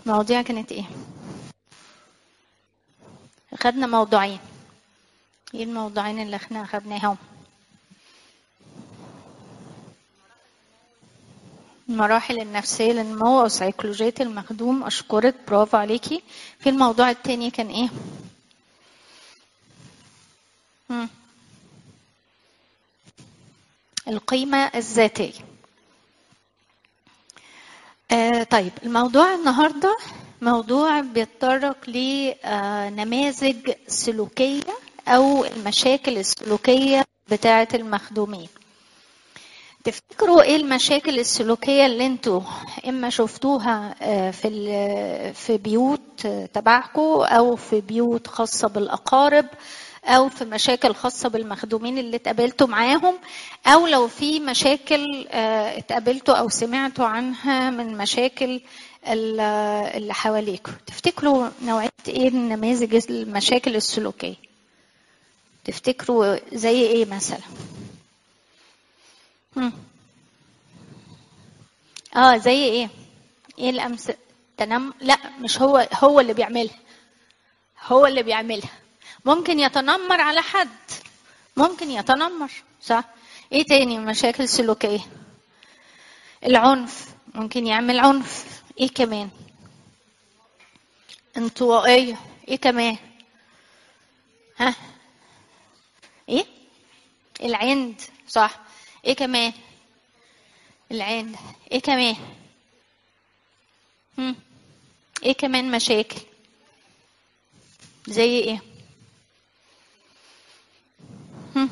المواضيع كانت ايه خدنا موضوعين ايه الموضوعين اللي احنا خدناهم المراحل النفسية للنمو وسيكولوجية المخدوم أشكرك برافو عليكي في الموضوع التاني كان إيه؟ مم. القيمة الذاتية آه طيب الموضوع النهاردة موضوع بيتطرق لنماذج سلوكية أو المشاكل السلوكية بتاعة المخدومين تفتكروا ايه المشاكل السلوكيه اللي انتوا اما شفتوها في في بيوت تبعكم او في بيوت خاصه بالاقارب او في مشاكل خاصه بالمخدومين اللي اتقابلتوا معاهم او لو في مشاكل اتقابلتوا او سمعتوا عنها من مشاكل اللي حواليكم تفتكروا نوعيه ايه النماذج المشاكل السلوكيه تفتكروا زي ايه مثلا مم. اه زي ايه ايه الامثله تنم لا مش هو هو اللي بيعملها هو اللي بيعملها ممكن يتنمر على حد ممكن يتنمر صح ايه تاني مشاكل سلوكيه العنف ممكن يعمل عنف ايه كمان انطوائيه ايه كمان ها ايه العند صح ايه كمان العين ايه كمان هم. ايه كمان مشاكل زي ايه هم.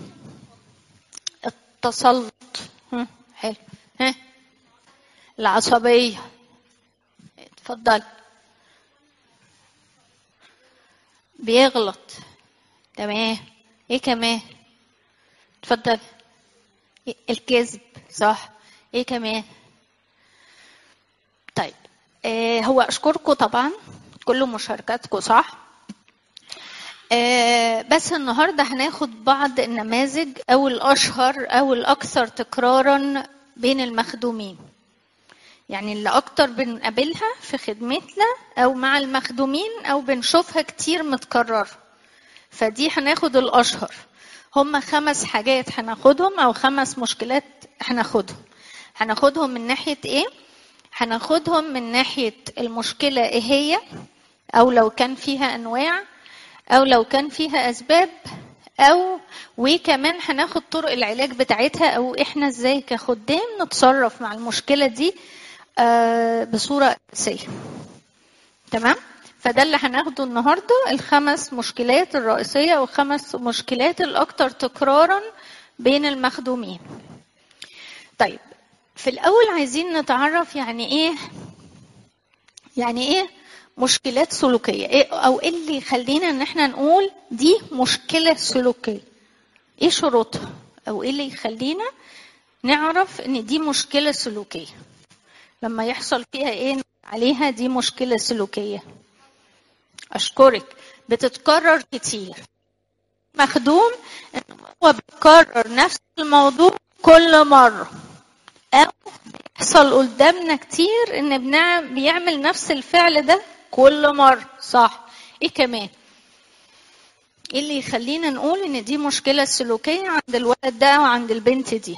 التسلط هم. حلو ها العصبية اتفضل بيغلط تمام ايه كمان اتفضل الكذب صح ايه كمان طيب آه هو اشكركم طبعا كل مشاركاتكم صح آه بس النهارده هناخد بعض النماذج او الاشهر او الاكثر تكرارا بين المخدومين يعني اللي اكتر بنقابلها في خدمتنا او مع المخدومين او بنشوفها كتير متكرره فدي هناخد الاشهر هم خمس حاجات هناخدهم او خمس مشكلات هناخدهم هناخدهم من ناحيه ايه هناخدهم من ناحيه المشكله ايه هي او لو كان فيها انواع او لو كان فيها اسباب او وكمان هناخد طرق العلاج بتاعتها او احنا ازاي كخدام نتصرف مع المشكله دي بصوره اساسيه تمام فده اللي هناخده النهارده الخمس مشكلات الرئيسيه والخمس مشكلات الاكثر تكرارا بين المخدومين طيب في الاول عايزين نتعرف يعني ايه يعني ايه مشكلات سلوكيه إيه او ايه اللي يخلينا ان احنا نقول دي مشكله سلوكيه ايه شروطها او ايه اللي يخلينا نعرف ان دي مشكله سلوكيه لما يحصل فيها ايه عليها دي مشكله سلوكيه اشكرك بتتكرر كتير مخدوم ان هو بيكرر نفس الموضوع كل مره او بيحصل قدامنا كتير ان بنعم بيعمل نفس الفعل ده كل مره صح ايه كمان ايه اللي يخلينا نقول ان دي مشكله سلوكيه عند الولد ده وعند البنت دي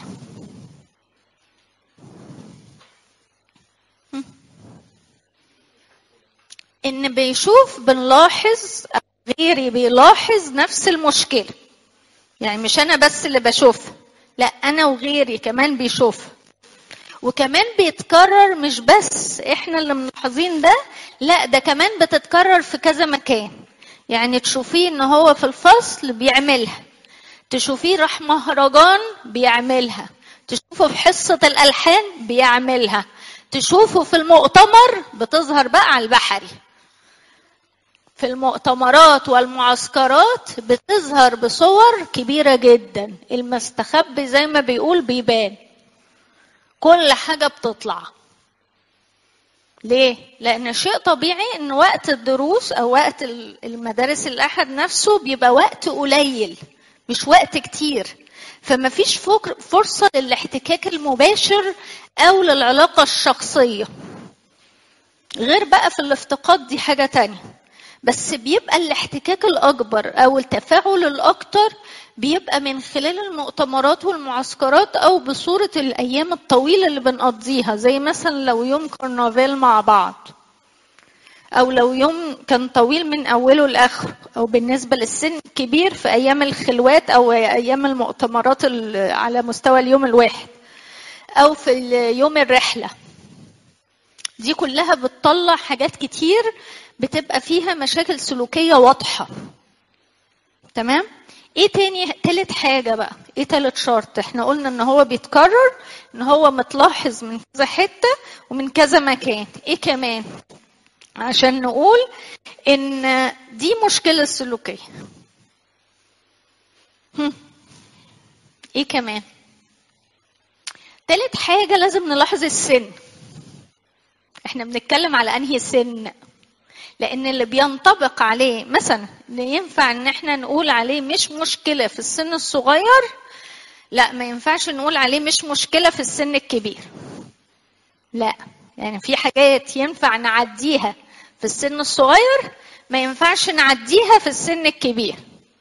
ان بيشوف بنلاحظ غيري بيلاحظ نفس المشكله يعني مش انا بس اللي بشوفها لا انا وغيري كمان بيشوفها وكمان بيتكرر مش بس احنا اللي ملاحظين ده لا ده كمان بتتكرر في كذا مكان يعني تشوفيه ان هو في الفصل بيعملها تشوفيه راح مهرجان بيعملها تشوفه في حصة الألحان بيعملها تشوفه في المؤتمر بتظهر بقى على البحري في المؤتمرات والمعسكرات بتظهر بصور كبيرة جدا المستخبي زي ما بيقول بيبان كل حاجة بتطلع ليه؟ لأن شيء طبيعي إن وقت الدروس أو وقت المدارس الأحد نفسه بيبقى وقت قليل مش وقت كتير فما فيش فرصة للاحتكاك المباشر أو للعلاقة الشخصية غير بقى في الافتقاد دي حاجة تانية بس بيبقى الاحتكاك الأكبر أو التفاعل الأكتر بيبقى من خلال المؤتمرات والمعسكرات أو بصورة الأيام الطويلة اللي بنقضيها زي مثلا لو يوم كرنفال مع بعض أو لو يوم كان طويل من أوله لآخره أو بالنسبة للسن الكبير في أيام الخلوات أو أيام المؤتمرات على مستوى اليوم الواحد أو في يوم الرحلة دي كلها بتطلع حاجات كتير بتبقى فيها مشاكل سلوكية واضحة تمام ايه تاني تالت حاجة بقى ايه تالت شرط احنا قلنا ان هو بيتكرر ان هو متلاحظ من كذا حتة ومن كذا مكان ايه كمان عشان نقول ان دي مشكلة سلوكية ايه كمان تالت حاجة لازم نلاحظ السن احنا بنتكلم على انهي سن لان اللي بينطبق عليه مثلا اللي ينفع ان احنا نقول عليه مش مشكله في السن الصغير لا ما ينفعش نقول عليه مش مشكله في السن الكبير لا يعني في حاجات ينفع نعديها في السن الصغير ما ينفعش نعديها في السن الكبير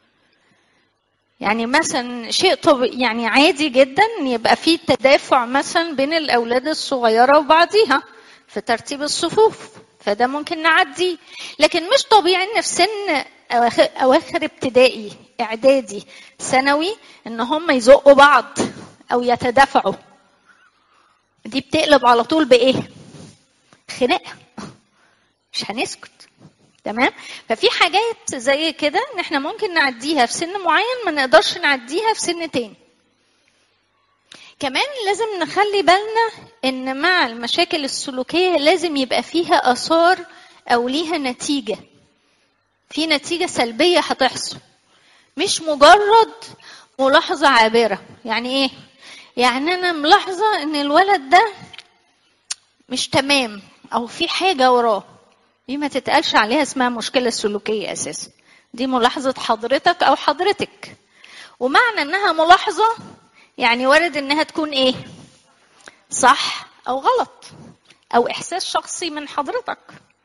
يعني مثلا شيء طب يعني عادي جدا يبقى في تدافع مثلا بين الاولاد الصغيره وبعضيها في ترتيب الصفوف فده ممكن نعدي لكن مش طبيعي ان في سن أواخر, اواخر ابتدائي اعدادي ثانوي ان هم يزقوا بعض او يتدافعوا دي بتقلب على طول بايه خناقه مش هنسكت تمام ففي حاجات زي كده ان احنا ممكن نعديها في سن معين ما نقدرش نعديها في سن تاني كمان لازم نخلي بالنا ان مع المشاكل السلوكيه لازم يبقى فيها اثار او ليها نتيجه في نتيجه سلبيه هتحصل مش مجرد ملاحظه عابره يعني ايه يعني انا ملاحظه ان الولد ده مش تمام او في حاجه وراه دي ما تتقالش عليها اسمها مشكله سلوكيه اساسا دي ملاحظه حضرتك او حضرتك ومعنى انها ملاحظه يعني وارد انها تكون ايه صح او غلط او احساس شخصي من حضرتك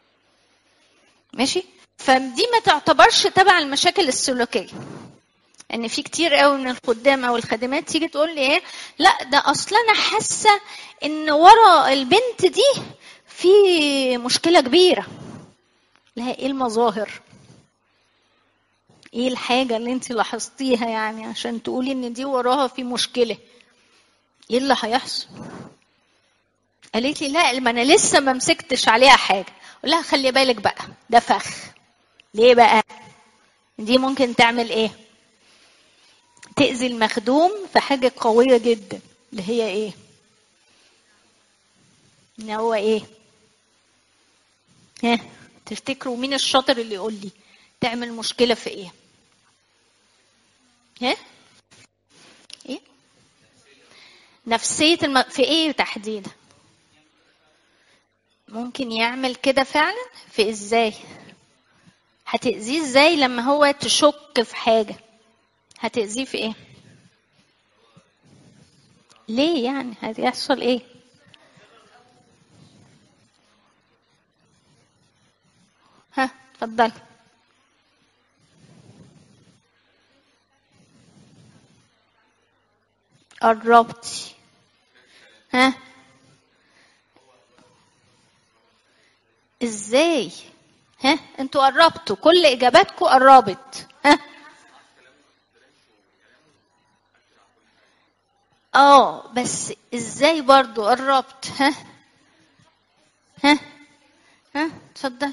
ماشي فدي ما تعتبرش تبع المشاكل السلوكيه ان في كتير قوي من الخدام او الخادمات تيجي تقول لي ايه لا ده اصل انا حاسه ان ورا البنت دي في مشكله كبيره لها ايه المظاهر ايه الحاجه اللي انت لاحظتيها يعني عشان تقولي ان دي وراها في مشكله ايه اللي هيحصل قالت لي لا ما انا لسه ما مسكتش عليها حاجه اقول لها خلي بالك بقى ده فخ ليه بقى دي ممكن تعمل ايه تاذي المخدوم في حاجه قويه جدا اللي هي ايه ان هو ايه ها تفتكروا مين الشاطر اللي يقول لي تعمل مشكله في ايه ها ايه نفسيه الم... في ايه تحديدا ممكن يعمل كده فعلا في ازاي هتأذيه ازاي لما هو تشك في حاجه هتأذيه في ايه ليه يعني هيحصل ايه ها اتفضلي قربتي ها ازاي ها انتوا قربتوا كل اجاباتكم قربت ها اه بس ازاي برضو قربت ها ها ها اتفضل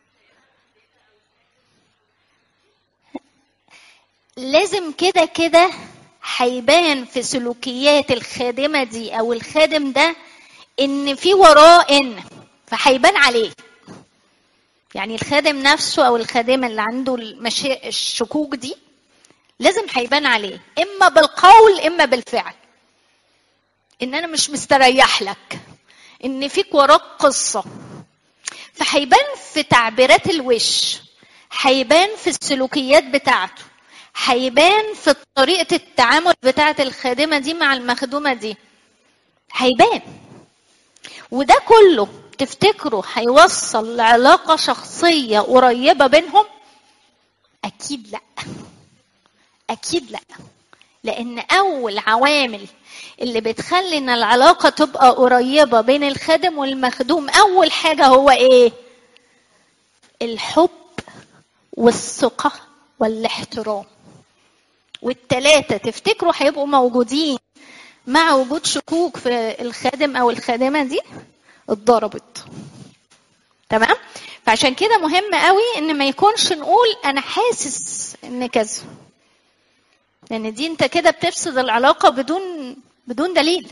لازم كده كده هيبان في سلوكيات الخادمة دي أو الخادم ده إن في وراه إن فهيبان عليه يعني الخادم نفسه أو الخادمة اللي عنده المشا... الشكوك دي لازم هيبان عليه إما بالقول إما بالفعل إن أنا مش مستريح لك إن فيك وراك قصة فهيبان في تعبيرات الوش هيبان في السلوكيات بتاعته هيبان في طريقة التعامل بتاعة الخادمة دي مع المخدومة دي هيبان وده كله تفتكروا هيوصل لعلاقة شخصية قريبة بينهم؟ أكيد لأ. أكيد لأ. لأن أول عوامل اللي بتخلي إن العلاقة تبقى قريبة بين الخادم والمخدوم أول حاجة هو إيه؟ الحب والثقة والاحترام. والتلاتة تفتكروا هيبقوا موجودين مع وجود شكوك في الخادم أو الخادمة دي اتضربت. تمام؟ فعشان كده مهم قوي ان ما يكونش نقول انا حاسس ان كذا لان دي انت كده بتفسد العلاقه بدون بدون دليل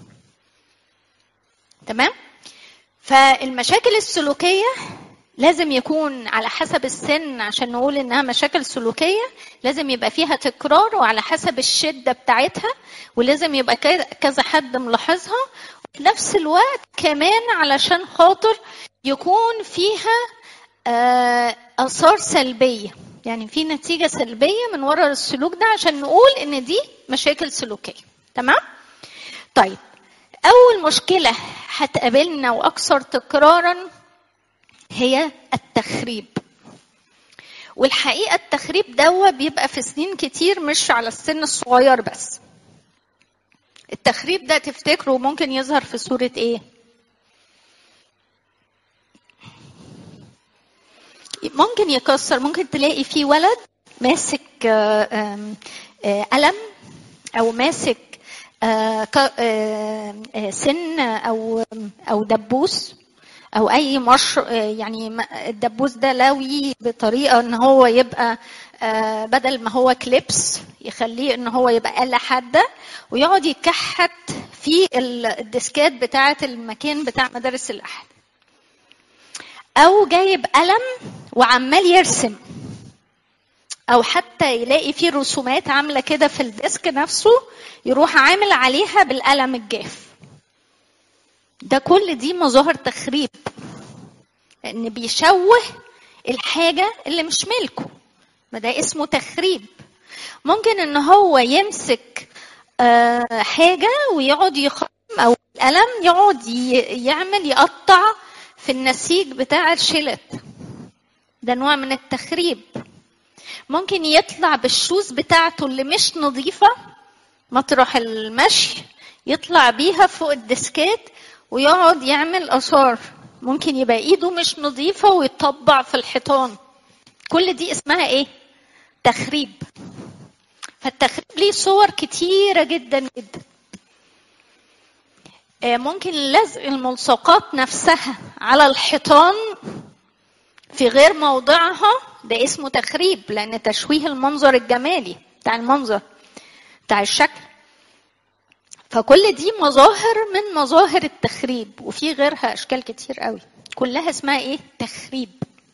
تمام فالمشاكل السلوكيه لازم يكون على حسب السن عشان نقول انها مشاكل سلوكيه لازم يبقى فيها تكرار وعلى حسب الشده بتاعتها ولازم يبقى كذا حد ملاحظها وفي نفس الوقت كمان علشان خاطر يكون فيها اثار سلبيه يعني في نتيجه سلبيه من وراء السلوك ده عشان نقول ان دي مشاكل سلوكيه تمام طيب اول مشكله هتقابلنا واكثر تكرارا هي التخريب والحقيقه التخريب ده بيبقى في سنين كتير مش على السن الصغير بس التخريب ده تفتكروا ممكن يظهر في صوره ايه ممكن يكسر ممكن تلاقي في ولد ماسك قلم او ماسك سن او او دبوس او اي مش يعني الدبوس ده لوي بطريقه ان هو يبقى بدل ما هو كليبس يخليه ان هو يبقى آلة حادة ويقعد يكحت في الديسكات بتاعة المكان بتاع مدارس الأحد او جايب قلم وعمال يرسم او حتى يلاقي فيه رسومات عامله كده في الديسك نفسه يروح عامل عليها بالقلم الجاف ده كل دي مظاهر تخريب لان بيشوه الحاجه اللي مش ملكه ما ده اسمه تخريب ممكن ان هو يمسك حاجه ويقعد يخرم او القلم يقعد يعمل يقطع في النسيج بتاع الشلت ده نوع من التخريب ممكن يطلع بالشوز بتاعته اللي مش نظيفة مطرح المشي يطلع بيها فوق الديسكات ويقعد يعمل آثار ممكن يبقى ايده مش نظيفة ويطبع في الحيطان كل دي اسمها ايه تخريب فالتخريب ليه صور كتيرة جدا جدا ممكن لزق الملصقات نفسها على الحيطان في غير موضعها ده اسمه تخريب لان تشويه المنظر الجمالي بتاع المنظر بتاع الشكل فكل دي مظاهر من مظاهر التخريب وفي غيرها اشكال كتير قوي كلها اسمها ايه تخريب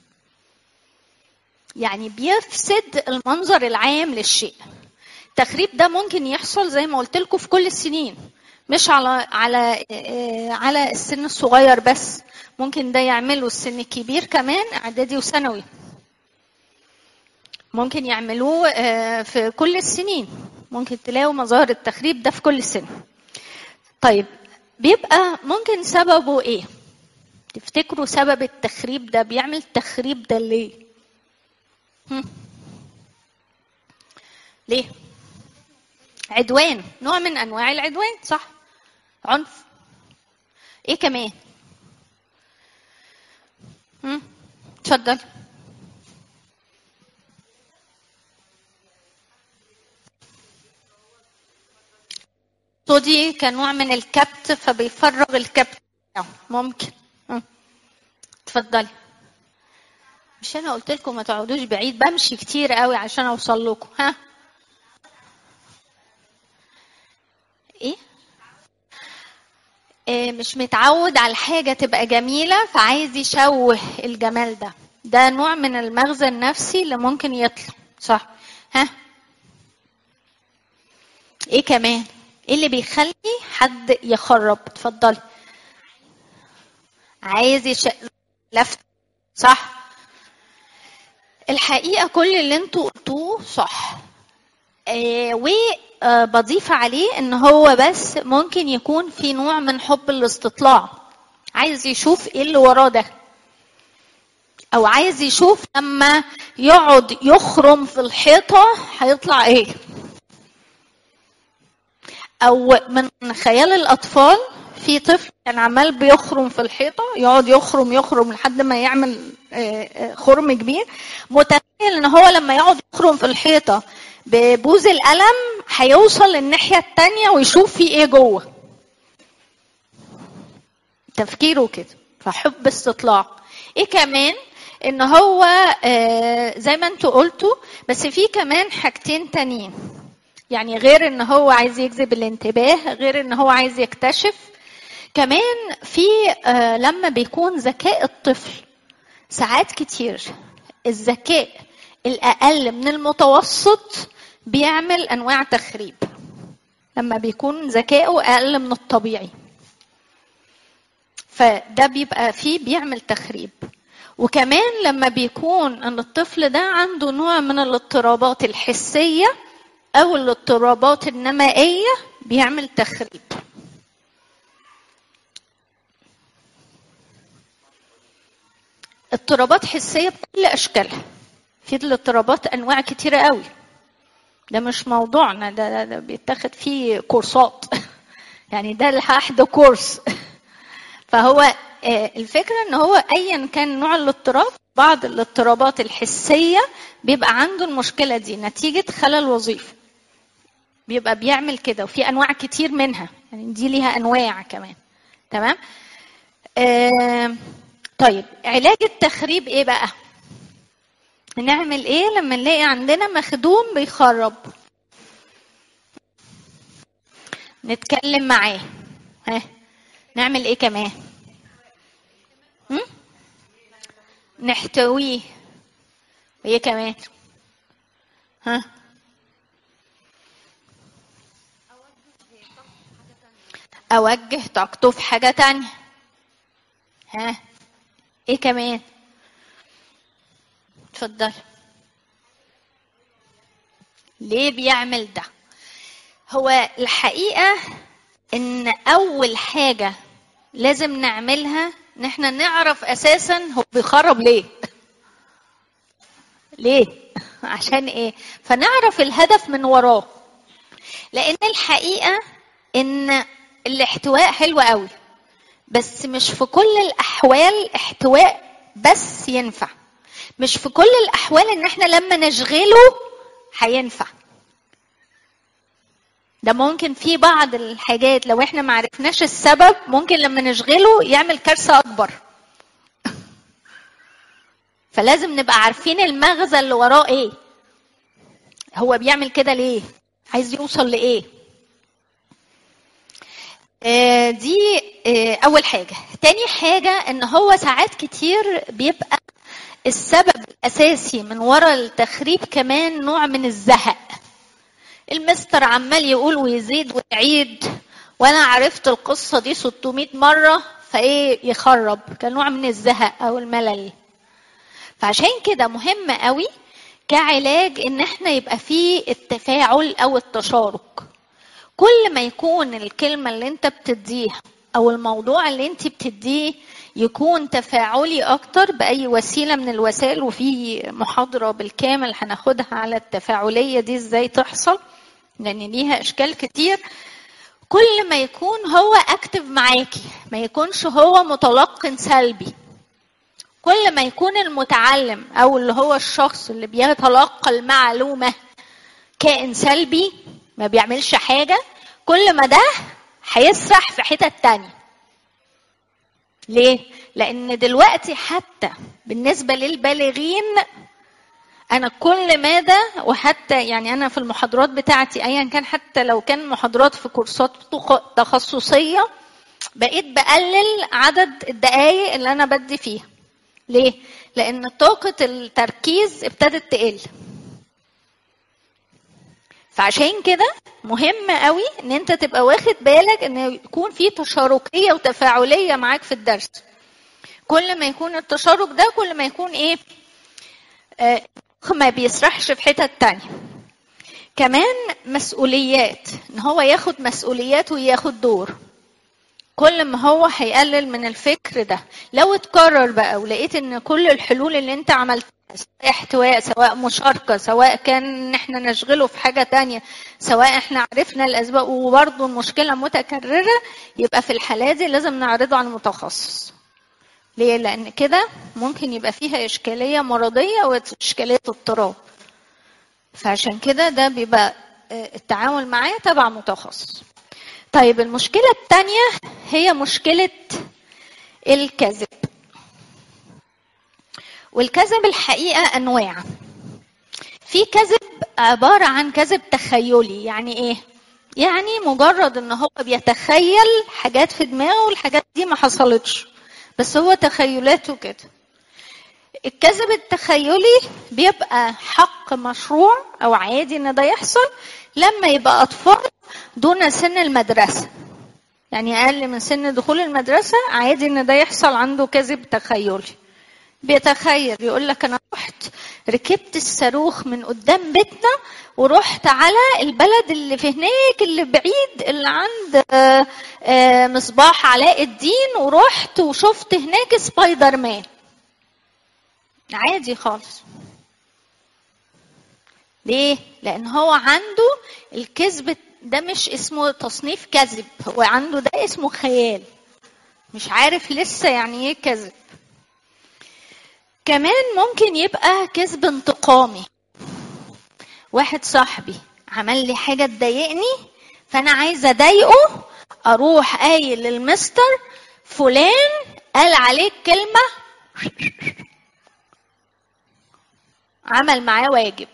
يعني بيفسد المنظر العام للشيء التخريب ده ممكن يحصل زي ما قلت لكم في كل السنين مش على على على السن الصغير بس ممكن ده يعمله السن الكبير كمان اعدادي وثانوي ممكن يعملوه في كل السنين ممكن تلاقوا مظاهر التخريب ده في كل سن طيب بيبقى ممكن سببه ايه تفتكروا سبب التخريب ده بيعمل التخريب ده ليه هم؟ ليه عدوان نوع من انواع العدوان صح عنف ايه كمان هم؟ اتفضل صودي كنوع من الكبت فبيفرغ الكبت ممكن اتفضلي مش انا قلت لكم ما تقعدوش بعيد بمشي كتير قوي عشان اوصل لكم ها ايه إيه مش متعود على حاجه تبقى جميله فعايز يشوه الجمال ده ده نوع من المغزى النفسي اللي ممكن يطلع صح ها ايه كمان ايه اللي بيخلي حد يخرب اتفضلي عايز يش... لفت صح الحقيقه كل اللي انتوا قلتوه صح آه وبضيف عليه ان هو بس ممكن يكون في نوع من حب الاستطلاع عايز يشوف ايه اللي وراه ده او عايز يشوف لما يقعد يخرم في الحيطه هيطلع ايه او من خيال الاطفال في طفل كان عمال بيخرم في الحيطه يقعد يخرم يخرم لحد ما يعمل خرم كبير متخيل ان هو لما يقعد يخرم في الحيطه ببوز القلم هيوصل للناحيه التانية ويشوف في ايه جوه تفكيره كده فحب استطلاع ايه كمان ان هو زي ما انتوا قلتوا بس في كمان حاجتين تانيين يعني غير ان هو عايز يجذب الانتباه غير ان هو عايز يكتشف كمان في لما بيكون ذكاء الطفل ساعات كتير الذكاء الاقل من المتوسط بيعمل انواع تخريب لما بيكون ذكائه اقل من الطبيعي فده بيبقى فيه بيعمل تخريب وكمان لما بيكون ان الطفل ده عنده نوع من الاضطرابات الحسيه او الاضطرابات النمائيه بيعمل تخريب اضطرابات حسيه بكل اشكالها في الاضطرابات انواع كتيره قوي ده مش موضوعنا ده, ده, ده بيتاخد فيه كورسات يعني ده لحد كورس فهو الفكره ان هو ايا كان نوع الاضطراب بعض الاضطرابات الحسيه بيبقى عنده المشكله دي نتيجه خلل وظيفي بيبقى بيعمل كده وفي انواع كتير منها يعني دي ليها انواع كمان تمام آه طيب علاج التخريب ايه بقى نعمل ايه لما نلاقي عندنا مخدوم بيخرب نتكلم معاه ها نعمل ايه كمان هم؟ نحتويه وايه كمان ها اوجه طاقته في حاجه تانية ها ايه كمان اتفضل ليه بيعمل ده هو الحقيقه ان اول حاجه لازم نعملها ان احنا نعرف اساسا هو بيخرب ليه ليه عشان ايه فنعرف الهدف من وراه لان الحقيقه ان الاحتواء حلو قوي بس مش في كل الاحوال احتواء بس ينفع مش في كل الاحوال ان احنا لما نشغله هينفع ده ممكن في بعض الحاجات لو احنا ما عرفناش السبب ممكن لما نشغله يعمل كارثه اكبر فلازم نبقى عارفين المغزى اللي وراه ايه هو بيعمل كده ليه عايز يوصل لايه آه دي آه اول حاجه تاني حاجه ان هو ساعات كتير بيبقى السبب الاساسي من وراء التخريب كمان نوع من الزهق المستر عمال يقول ويزيد ويعيد وانا عرفت القصه دي 600 مره فايه يخرب كنوع من الزهق او الملل فعشان كده مهم قوي كعلاج ان احنا يبقى فيه التفاعل او التشارك كل ما يكون الكلمه اللي انت بتديها او الموضوع اللي انت بتديه يكون تفاعلي اكتر باي وسيله من الوسائل وفي محاضره بالكامل هناخدها على التفاعليه دي ازاي تحصل لان ليها اشكال كتير كل ما يكون هو اكتف معاكي ما يكونش هو متلقن سلبي كل ما يكون المتعلم او اللي هو الشخص اللي بيتلقى المعلومه كائن سلبي ما بيعملش حاجه كل ما ده هيسرح في حتت تانية ليه؟ لأن دلوقتي حتى بالنسبة للبالغين أنا كل ماذا وحتى يعني أنا في المحاضرات بتاعتي أيا كان حتى لو كان محاضرات في كورسات تخصصية بقيت بقلل عدد الدقايق اللي أنا بدي فيها. ليه؟ لأن طاقة التركيز ابتدت تقل. فعشان كده مهم قوي ان انت تبقى واخد بالك ان يكون في تشاركيه وتفاعليه معاك في الدرس كل ما يكون التشارك ده كل ما يكون ايه آه ما بيسرحش في حتت تانية كمان مسؤوليات ان هو ياخد مسؤوليات وياخد دور كل ما هو هيقلل من الفكر ده لو اتكرر بقى ولقيت ان كل الحلول اللي انت عملتها سواء احتواء سواء مشاركة سواء كان ان احنا نشغله في حاجة تانية سواء احنا عرفنا الاسباب وبرضه المشكلة متكررة يبقى في الحالة دي لازم نعرضه على المتخصص ليه؟ لأن كده ممكن يبقى فيها إشكالية مرضية وإشكالية اضطراب. فعشان كده ده بيبقى التعامل معاه تبع متخصص. طيب المشكلة الثانية هي مشكلة الكذب. والكذب الحقيقة أنواع. في كذب عبارة عن كذب تخيلي، يعني إيه؟ يعني مجرد إن هو بيتخيل حاجات في دماغه والحاجات دي ما حصلتش. بس هو تخيلاته كده الكذب التخيلي بيبقى حق مشروع او عادي ان ده يحصل لما يبقى اطفال دون سن المدرسه يعني اقل من سن دخول المدرسه عادي ان ده يحصل عنده كذب تخيلي بيتخيل يقول لك انا رحت ركبت الصاروخ من قدام بيتنا ورحت على البلد اللي في هناك اللي بعيد اللي عند مصباح علاء الدين ورحت وشفت هناك سبايدر مان عادي خالص ليه لان هو عنده الكذب ده مش اسمه تصنيف كذب هو عنده ده اسمه خيال مش عارف لسه يعني ايه كذب كمان ممكن يبقى كذب انتقامي واحد صاحبي عمل لي حاجة تضايقني فأنا عايزة أضايقه أروح قايل للمستر فلان قال عليك كلمة عمل معاه واجب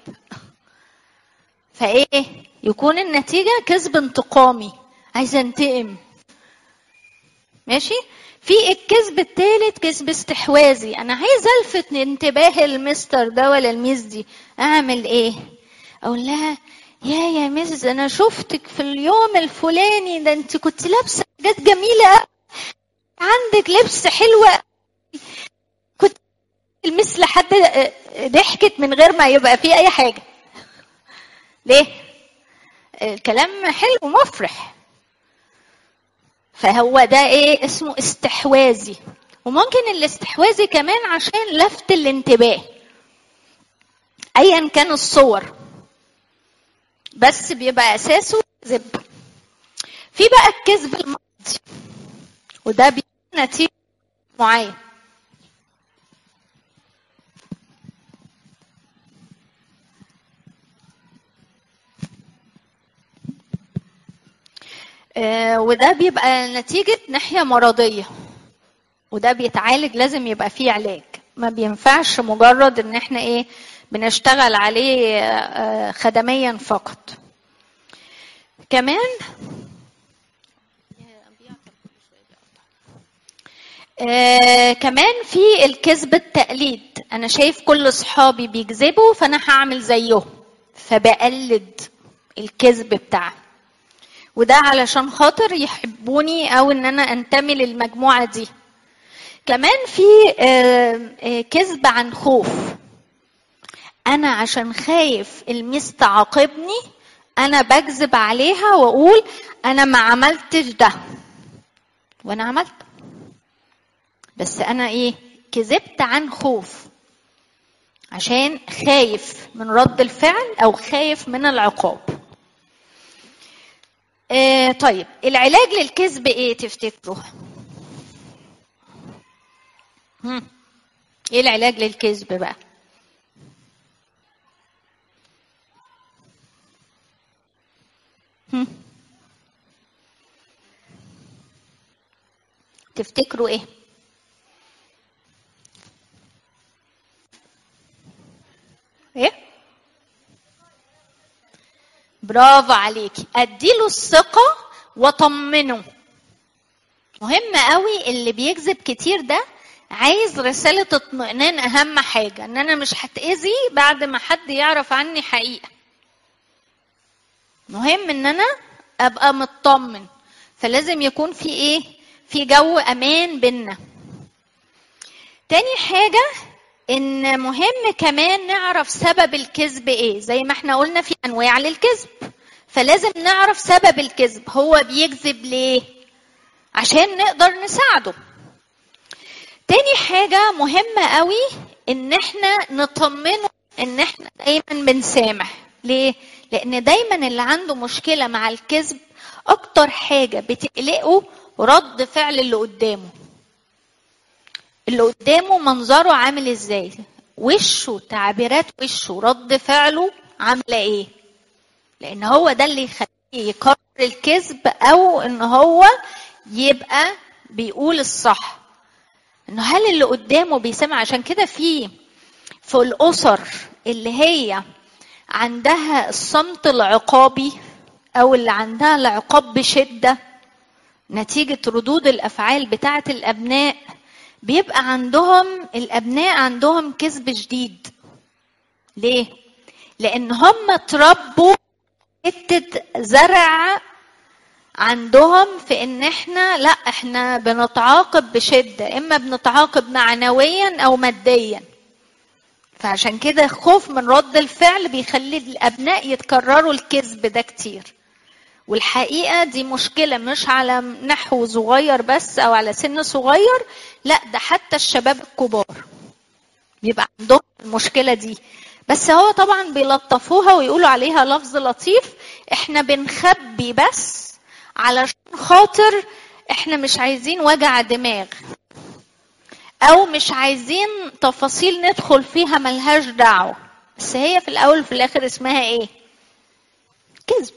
فإيه يكون النتيجة كذب انتقامي عايزة انتقم ماشي في الكذب الثالث كذب استحواذي انا عايز الفت انتباه المستر ده ولا الميس دي اعمل ايه اقول لها يا يا ميس انا شفتك في اليوم الفلاني ده انت كنت لابسه حاجات جميله عندك لبس حلوه كنت المس لحد ضحكت من غير ما يبقى فيه اي حاجه ليه الكلام حلو ومفرح فهو ده ايه اسمه استحواذي وممكن الاستحواذي كمان عشان لفت الانتباه ايا كان الصور بس بيبقى اساسه كذب في بقى الكذب الماضي وده بيكون نتيجه معين آه وده بيبقى نتيجة ناحية مرضية وده بيتعالج لازم يبقى فيه علاج ما بينفعش مجرد ان احنا ايه بنشتغل عليه آه خدميا فقط كمان آه كمان في الكذب التقليد انا شايف كل اصحابي بيكذبوا فانا هعمل زيهم فبقلد الكذب بتاعهم وده علشان خاطر يحبوني او ان انا انتمي للمجموعه دي كمان في كذب عن خوف انا عشان خايف الميس تعاقبني انا بكذب عليها واقول انا ما عملتش ده وانا عملت بس انا ايه كذبت عن خوف عشان خايف من رد الفعل او خايف من العقاب آه طيب العلاج للكذب ايه تفتكروا هم. ايه العلاج للكذب بقى هم. تفتكروا ايه ايه برافو عليكي اديله الثقه وطمنه مهم قوي اللي بيكذب كتير ده عايز رسالة اطمئنان أهم حاجة إن أنا مش هتأذي بعد ما حد يعرف عني حقيقة. مهم إن أنا أبقى مطمن فلازم يكون في إيه؟ في جو أمان بينا. تاني حاجة إن مهم كمان نعرف سبب الكذب إيه؟ زي ما إحنا قلنا في أنواع للكذب. فلازم نعرف سبب الكذب هو بيكذب ليه؟ عشان نقدر نساعده تاني حاجة مهمة قوي ان احنا نطمنه ان احنا دايما بنسامح ليه؟ لان دايما اللي عنده مشكلة مع الكذب اكتر حاجة بتقلقه رد فعل اللي قدامه اللي قدامه منظره عامل ازاي وشه تعبيرات وشه رد فعله عامله ايه لان هو ده اللي يخليه يكرر الكذب او ان هو يبقى بيقول الصح انه هل اللي قدامه بيسمع عشان كده في في الاسر اللي هي عندها الصمت العقابي او اللي عندها العقاب بشده نتيجه ردود الافعال بتاعه الابناء بيبقى عندهم الابناء عندهم كذب شديد ليه لان هم اتربوا حته زرع عندهم في ان احنا لا احنا بنتعاقب بشده اما بنتعاقب معنويا او ماديا فعشان كده خوف من رد الفعل بيخلي الابناء يتكرروا الكذب ده كتير والحقيقه دي مشكله مش على نحو صغير بس او على سن صغير لا ده حتى الشباب الكبار بيبقى عندهم المشكله دي بس هو طبعا بيلطفوها ويقولوا عليها لفظ لطيف احنا بنخبي بس علشان خاطر احنا مش عايزين وجع دماغ او مش عايزين تفاصيل ندخل فيها ملهاش دعوه بس هي في الاول وفي الاخر اسمها ايه كذب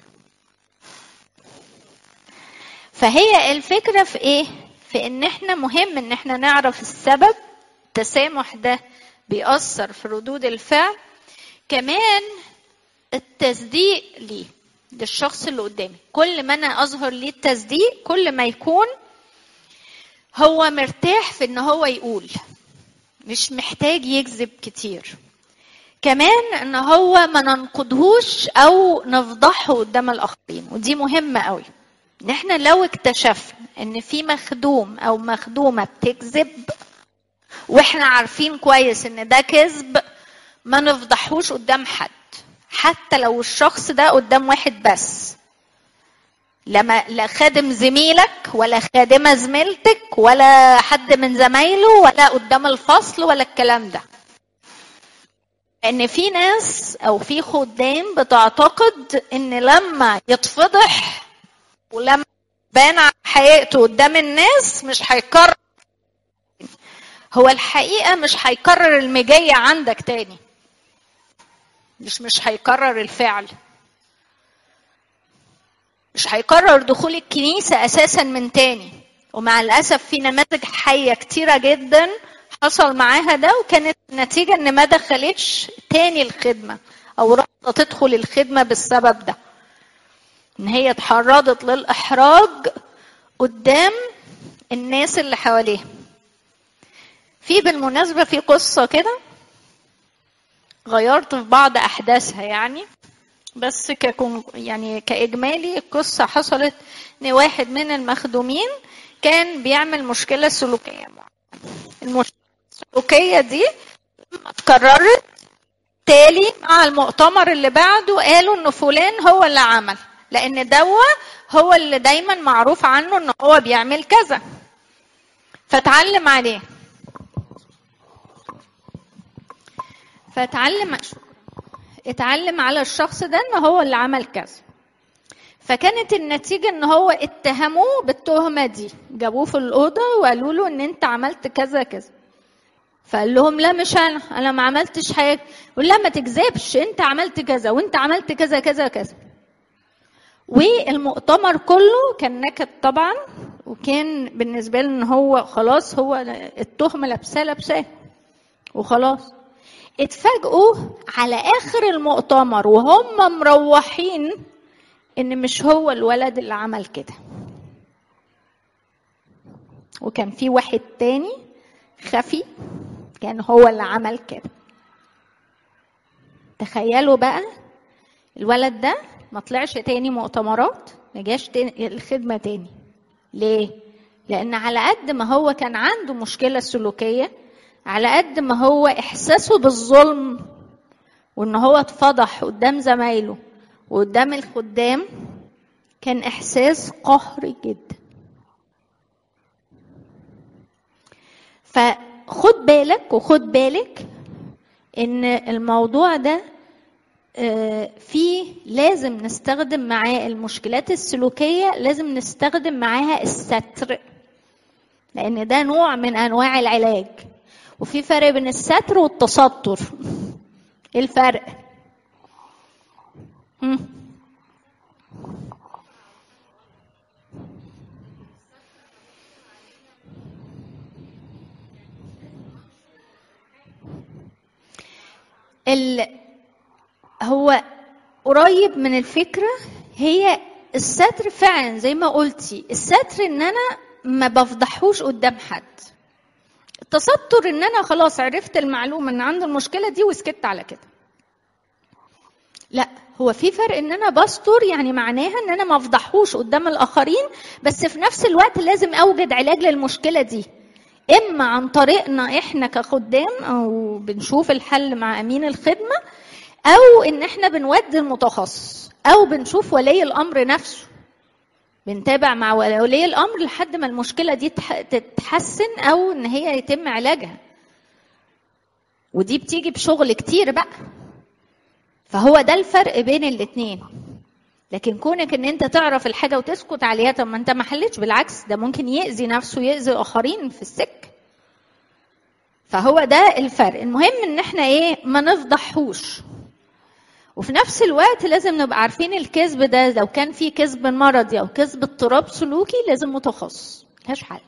فهي الفكره في ايه في ان احنا مهم ان احنا نعرف السبب التسامح ده بيأثر في ردود الفعل كمان التصديق ليه للشخص اللي قدامي كل ما انا اظهر ليه التصديق كل ما يكون هو مرتاح في ان هو يقول مش محتاج يكذب كتير كمان ان هو ما ننقدهوش او نفضحه قدام الاخرين ودي مهمه قوي ان احنا لو اكتشفنا ان في مخدوم او مخدومه بتكذب واحنا عارفين كويس ان ده كذب ما نفضحوش قدام حد حتى لو الشخص ده قدام واحد بس لما لا خادم زميلك ولا خادمة زميلتك ولا حد من زمايله ولا قدام الفصل ولا الكلام ده ان في ناس او في خدام بتعتقد ان لما يتفضح ولما بان حقيقته قدام الناس مش هيكرر هو الحقيقة مش هيكرر المجية عندك تاني مش مش هيكرر الفعل مش هيكرر دخول الكنيسة أساسا من تاني ومع الأسف في نماذج حية كتيرة جدا حصل معاها ده وكانت النتيجة إن ما دخلتش تاني الخدمة أو رفضت تدخل الخدمة بالسبب ده إن هي اتحرضت للإحراج قدام الناس اللي حواليها في بالمناسبة في قصة كده غيرت في بعض أحداثها يعني بس ككون يعني كإجمالي القصة حصلت إن واحد من المخدومين كان بيعمل مشكلة سلوكية المشكلة السلوكية دي اتكررت تالي مع المؤتمر اللي بعده قالوا إن فلان هو اللي عمل لأن دوا هو اللي دايما معروف عنه إن هو بيعمل كذا فتعلم عليه فاتعلم اتعلم على الشخص ده ان هو اللي عمل كذا فكانت النتيجة ان هو اتهموه بالتهمة دي جابوه في الأوضة وقالوا له ان انت عملت كذا كذا فقال لهم لا مش انا انا ما عملتش حاجة يقول لا ما تكذبش انت عملت كذا وانت عملت كذا كذا كذا والمؤتمر كله كان نكد طبعا وكان بالنسبة له ان هو خلاص هو التهمة لابساه لابساه وخلاص اتفاجئوا على اخر المؤتمر وهم مروحين ان مش هو الولد اللي عمل كده وكان في واحد تاني خفي كان هو اللي عمل كده تخيلوا بقى الولد ده ما طلعش تاني مؤتمرات ما جاش تاني الخدمه تاني ليه لان على قد ما هو كان عنده مشكله سلوكيه على قد ما هو احساسه بالظلم وان هو اتفضح قدام زمايله وقدام الخدام كان احساس قهري جدا فخد بالك وخد بالك ان الموضوع ده آه، فيه لازم نستخدم معاه المشكلات السلوكية لازم نستخدم معاها الستر لأن ده نوع من أنواع العلاج وفي فرق بين الستر والتستر ايه الفرق؟ هم؟ ال... هو قريب من الفكرة هي الستر فعلا زي ما قلتي الستر ان انا ما بفضحوش قدام حد التستر ان انا خلاص عرفت المعلومة ان عنده المشكلة دي وسكت على كده لا هو في فرق ان انا بستر يعني معناها ان انا ما افضحوش قدام الاخرين بس في نفس الوقت لازم اوجد علاج للمشكلة دي اما عن طريقنا احنا كخدام او بنشوف الحل مع امين الخدمه او ان احنا بنودي المتخصص او بنشوف ولي الامر نفسه بنتابع مع ولي الامر لحد ما المشكله دي تح- تتحسن او ان هي يتم علاجها ودي بتيجي بشغل كتير بقى فهو ده الفرق بين الاتنين لكن كونك ان انت تعرف الحاجه وتسكت عليها طب ما انت ما حلتش بالعكس ده ممكن يأذي نفسه ويأذي الاخرين في السكه فهو ده الفرق المهم ان احنا ايه ما نفضحوش وفي نفس الوقت لازم نبقى عارفين الكذب ده لو كان في كذب مرضي او كذب اضطراب سلوكي لازم متخصص ملهاش حل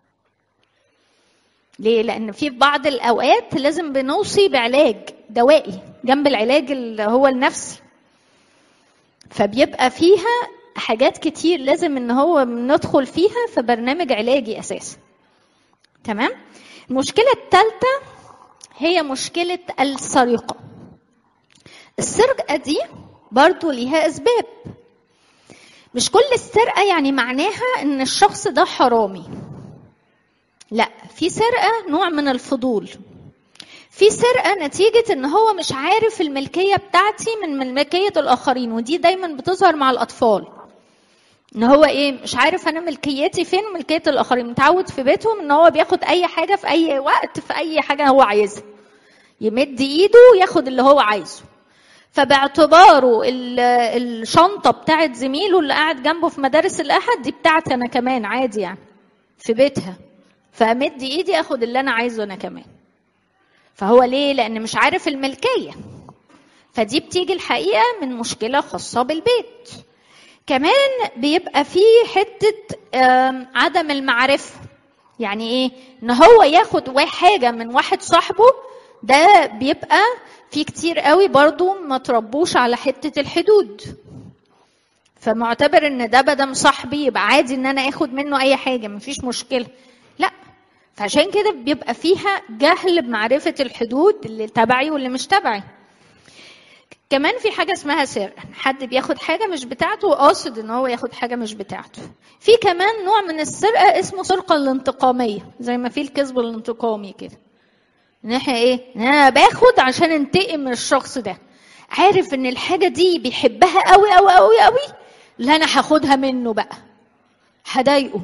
ليه لان في بعض الاوقات لازم بنوصي بعلاج دوائي جنب العلاج اللي هو النفسي فبيبقى فيها حاجات كتير لازم ان هو ندخل فيها في برنامج علاجي اساسا تمام المشكله الثالثه هي مشكله السرقه السرقه دي برضو ليها اسباب مش كل السرقه يعني معناها ان الشخص ده حرامي لا في سرقه نوع من الفضول في سرقه نتيجه ان هو مش عارف الملكيه بتاعتي من ملكيه الاخرين ودي دايما بتظهر مع الاطفال ان هو ايه مش عارف انا ملكيتي فين وملكيه الاخرين متعود في بيتهم ان هو بياخد اي حاجه في اي وقت في اي حاجه هو عايزها يمد ايده وياخد اللي هو عايزه فباعتباره ال- الشنطه بتاعت زميله اللي قاعد جنبه في مدارس الاحد دي بتاعتي انا كمان عادي يعني في بيتها فامد ايدي اخد اللي انا عايزه انا كمان فهو ليه لان مش عارف الملكيه فدي بتيجي الحقيقه من مشكله خاصه بالبيت كمان بيبقى في حته آم، عدم المعرفه يعني ايه ان هو ياخد وا- حاجه من واحد صاحبه ده بيبقى في كتير قوي برضو ما تربوش على حته الحدود فمعتبر ان ده بدم صاحبي يبقى عادي ان انا اخد منه اي حاجه مفيش مشكله لا فعشان كده بيبقى فيها جهل بمعرفه الحدود اللي تبعي واللي مش تبعي كمان في حاجه اسمها سرقه حد بياخد حاجه مش بتاعته وقاصد ان هو ياخد حاجه مش بتاعته في كمان نوع من السرقه اسمه السرقه الانتقاميه زي ما في الكذب الانتقامي كده ان احنا ايه ان انا باخد عشان انتقم من الشخص ده عارف ان الحاجه دي بيحبها قوي قوي قوي قوي لا انا هاخدها منه بقى هضايقه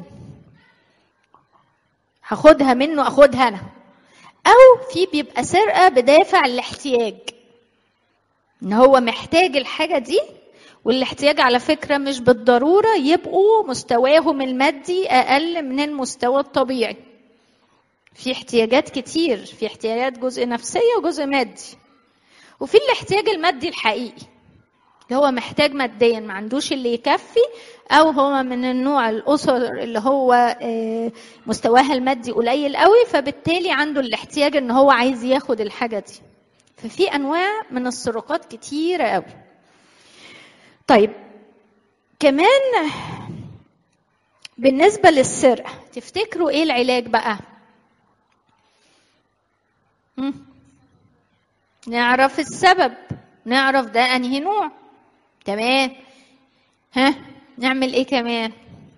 هاخدها منه اخدها انا او في بيبقى سرقه بدافع الاحتياج ان هو محتاج الحاجه دي والاحتياج على فكره مش بالضروره يبقوا مستواهم المادي اقل من المستوى الطبيعي في احتياجات كتير في احتياجات جزء نفسيه وجزء مادي وفي الاحتياج المادي الحقيقي اللي هو محتاج ماديا ما عندوش اللي يكفي او هو من النوع الاسر اللي هو آه، مستواها المادي قليل قوي فبالتالي عنده الاحتياج ان هو عايز ياخد الحاجه دي ففي انواع من السرقات كتيره قوي طيب كمان بالنسبه للسرقه تفتكروا ايه العلاج بقى مم. نعرف السبب نعرف ده انهي نوع تمام ها نعمل ايه كمان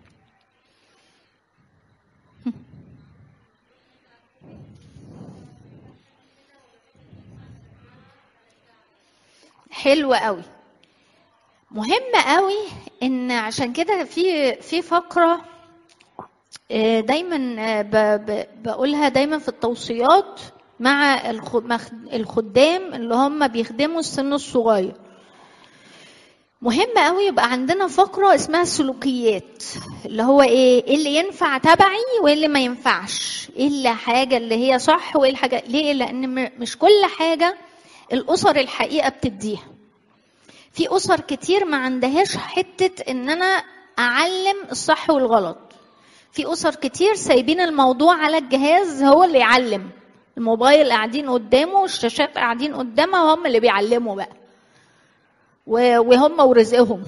حلو قوي مهم قوي ان عشان كده في في فقره آه، دايما آه، ب- ب- بقولها دايما في التوصيات مع الخ- مخ- الخدام اللي هم بيخدموا السن الصغير مهم قوي يبقى عندنا فقرة اسمها السلوكيات اللي هو ايه إيه اللي ينفع تبعي وايه اللي ما ينفعش ايه اللي حاجة اللي هي صح وايه الحاجة ليه لان م- مش كل حاجة الاسر الحقيقة بتديها في اسر كتير ما عندهاش حتة ان انا اعلم الصح والغلط في اسر كتير سايبين الموضوع على الجهاز هو اللي يعلم الموبايل قاعدين قدامه والشاشات قاعدين قدامها وهم اللي بيعلموا بقى و- وهم ورزقهم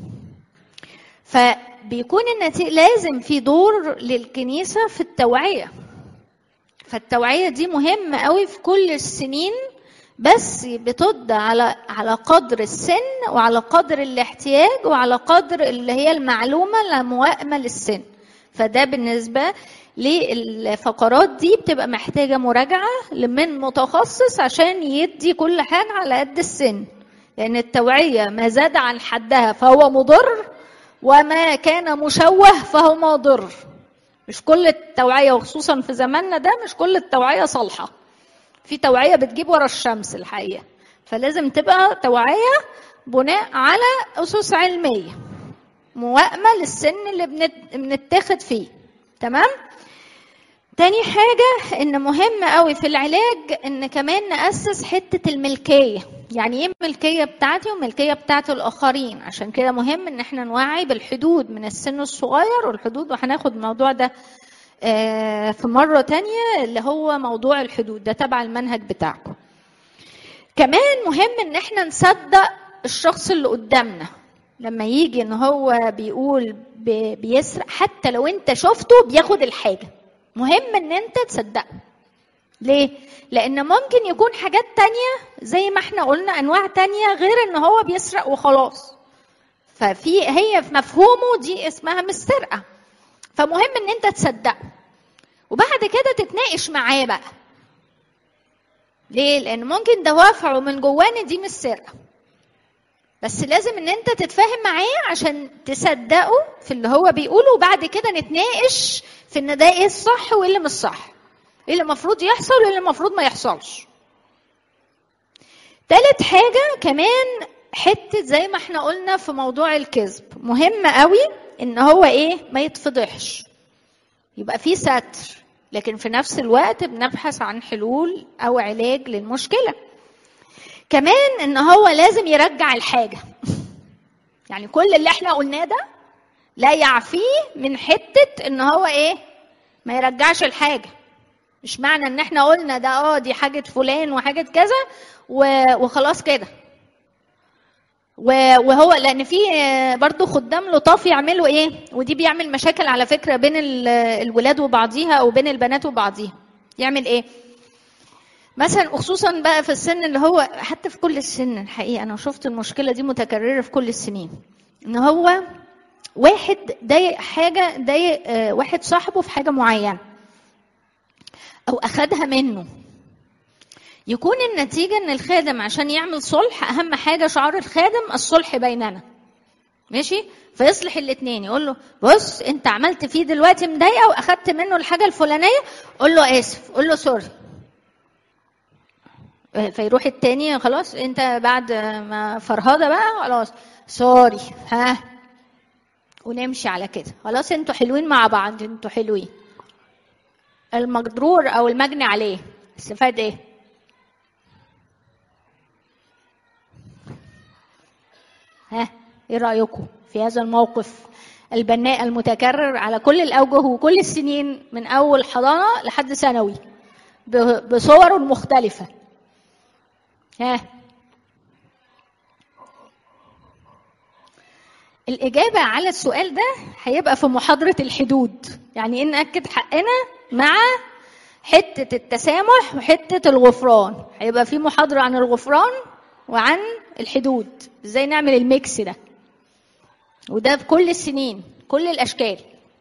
فبيكون النتيجة لازم في دور للكنيسة في التوعية فالتوعية دي مهمة قوي في كل السنين بس بتد على على قدر السن وعلى قدر الاحتياج وعلى قدر اللي هي المعلومة الموائمة للسن فده بالنسبة للفقرات دي بتبقى محتاجة مراجعة من متخصص عشان يدي كل حاجة على قد السن لأن التوعية ما زاد عن حدها فهو مضر وما كان مشوه فهو مضر مش كل التوعية وخصوصا في زماننا ده مش كل التوعية صالحة في توعية بتجيب ورا الشمس الحقيقة فلازم تبقى توعية بناء على أسس علمية موائمة للسن اللي بنت... بنتاخد فيه تمام تاني حاجة إن مهم قوي في العلاج إن كمان نأسس حتة الملكية يعني إيه الملكية بتاعتي والملكية بتاعت الآخرين عشان كده مهم إن إحنا نوعي بالحدود من السن الصغير والحدود وهناخد الموضوع ده آه، في مرة تانية اللي هو موضوع الحدود ده تبع المنهج بتاعكم كمان مهم إن إحنا نصدق الشخص اللي قدامنا لما يجي إن هو بيقول بي- بيسرق حتى لو أنت شفته بياخد الحاجة مهم ان انت تصدقه ليه لان ممكن يكون حاجات تانية زي ما احنا قلنا انواع تانية غير ان هو بيسرق وخلاص ففي هي في مفهومه دي اسمها مش سرقه فمهم ان انت تصدقه وبعد كده تتناقش معاه بقى ليه لان ممكن دوافعه من جواه إن دي مش سرقه بس لازم ان انت تتفاهم معاه عشان تصدقه في اللي هو بيقوله وبعد كده نتناقش في ان ده ايه الصح وايه اللي مش صح ايه اللي المفروض يحصل وايه اللي المفروض ما يحصلش تالت حاجه كمان حته زي ما احنا قلنا في موضوع الكذب مهم قوي ان هو ايه ما يتفضحش يبقى في ستر لكن في نفس الوقت بنبحث عن حلول او علاج للمشكله كمان ان هو لازم يرجع الحاجه يعني كل اللي احنا قلناه ده لا يعفيه من حته ان هو ايه ما يرجعش الحاجه مش معنى ان احنا قلنا ده اه دي حاجه فلان وحاجه كذا و- وخلاص كده و- وهو لان في آه، برضو خدام لطاف يعملوا ايه ودي بيعمل مشاكل على فكره بين ال- الولاد وبعضيها او بين البنات وبعضيها يعمل ايه مثلا خصوصا بقى في السن اللي هو حتى في كل السن الحقيقه انا شفت المشكله دي متكرره في كل السنين ان هو واحد ضايق حاجه ضايق آه، واحد صاحبه في حاجه معينه او اخدها منه يكون النتيجه ان الخادم عشان يعمل صلح اهم حاجه شعار الخادم الصلح بيننا ماشي فيصلح الاثنين يقول له بص انت عملت فيه دلوقتي مضايقه واخدت منه الحاجه الفلانيه قول له اسف قول له سوري فيروح التاني خلاص انت بعد ما فرهضه بقى خلاص سوري ها ونمشي على كده خلاص انتوا حلوين مع بعض انتوا حلوين المجرور او المجني عليه استفاد ايه ها ايه رايكم في هذا الموقف البناء المتكرر على كل الاوجه وكل السنين من اول حضانه لحد ثانوي ب- بصور مختلفه ها الإجابة على السؤال ده هيبقى في محاضرة الحدود يعني إيه نأكد حقنا مع حتة التسامح وحتة الغفران هيبقى في محاضرة عن الغفران وعن الحدود ازاي نعمل الميكس ده وده في كل السنين كل الأشكال